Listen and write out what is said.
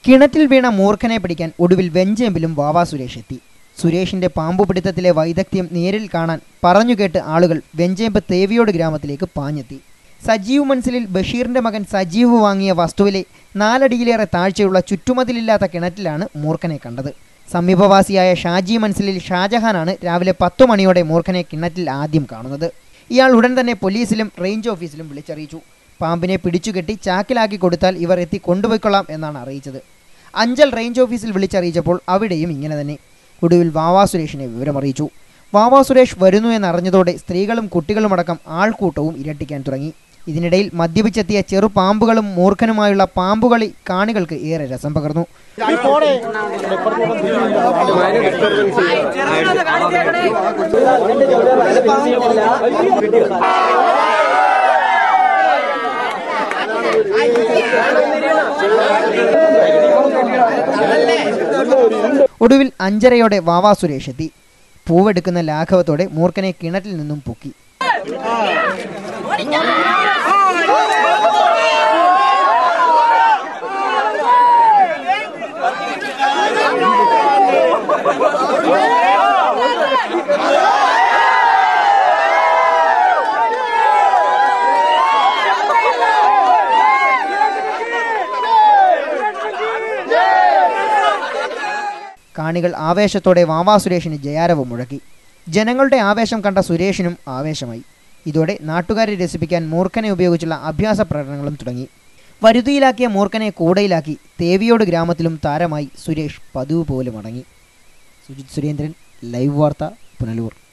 കിണറ്റിൽ വീണ മൂർഖനെ പിടിക്കാൻ ഒടുവിൽ വെഞ്ചേമ്പിലും വാവാ സുരേഷ് എത്തി സുരേഷിന്റെ പാമ്പുപിടുത്തത്തിലെ വൈദഗ്ധ്യം നേരിൽ കാണാൻ പറഞ്ഞുകേട്ട് ആളുകൾ വെഞ്ചേമ്പ് തേവിയോട് ഗ്രാമത്തിലേക്ക് പാഞ്ഞെത്തി സജീവ് മൻസിലിൽ ബഷീറിന്റെ മകൻ സജീവ് വാങ്ങിയ വസ്തുവിലെ നാലടിയിലേറെ താഴ്ചയുള്ള ചുറ്റുമതിലില്ലാത്ത കിണറ്റിലാണ് മൂർഖനെ കണ്ടത് സമീപവാസിയായ ഷാജി മൻസിലിൽ ഷാജഹാനാണ് രാവിലെ പത്തു മണിയോടെ മൂർഖനെ കിണറ്റിൽ ആദ്യം കാണുന്നത് ഇയാൾ ഉടൻ തന്നെ പോലീസിലും റേഞ്ച് ഓഫീസിലും വിളിച്ചറിയിച്ചു പാമ്പിനെ പിടിച്ചുകെട്ടി ചാക്കിലാക്കി കൊടുത്താൽ ഇവർ എത്തി കൊണ്ടുപോയിക്കൊള്ളാം എന്നാണ് അറിയിച്ചത് അഞ്ചൽ റേഞ്ച് ഓഫീസിൽ വിളിച്ചറിയിച്ചപ്പോൾ അവിടെയും ഇങ്ങനെ തന്നെ ഒടുവിൽ വാവാ സുരേഷിനെ വിവരമറിയിച്ചു വാവാ സുരേഷ് വരുന്നു എന്നറിഞ്ഞതോടെ സ്ത്രീകളും കുട്ടികളുമടക്കം ആൾക്കൂട്ടവും ഇരട്ടിക്കാൻ തുടങ്ങി ഇതിനിടയിൽ മദ്യപിച്ചെത്തിയ ചെറു പാമ്പുകളും മൂർഖനുമായുള്ള പാമ്പുകളി കാണികൾക്ക് ഏറെ രസം പകർന്നു ഒടുവിൽ അഞ്ചരയോടെ വാവാ സുരേഷ് എത്തി പൂവെടുക്കുന്ന ലാഘവത്തോടെ മൂർഖനെ കിണറ്റിൽ നിന്നും പൊക്കി കാണികൾ ആവേശത്തോടെ വാവാ സുരേഷിന് ജയാരവം മുഴക്കി ജനങ്ങളുടെ ആവേശം കണ്ട സുരേഷിനും ആവേശമായി ഇതോടെ നാട്ടുകാരെ രസിപ്പിക്കാൻ മൂർഖനെ ഉപയോഗിച്ചുള്ള അഭ്യാസ പ്രകടനങ്ങളും തുടങ്ങി വരുതിയിലാക്കിയ മൂർഖനെ കൂടയിലാക്കി തേവിയോട് ഗ്രാമത്തിലും താരമായി സുരേഷ് പതിവ് പോലെ മടങ്ങി സുജിത് സുരേന്ദ്രൻ ലൈവ് വാർത്ത പുനലൂർ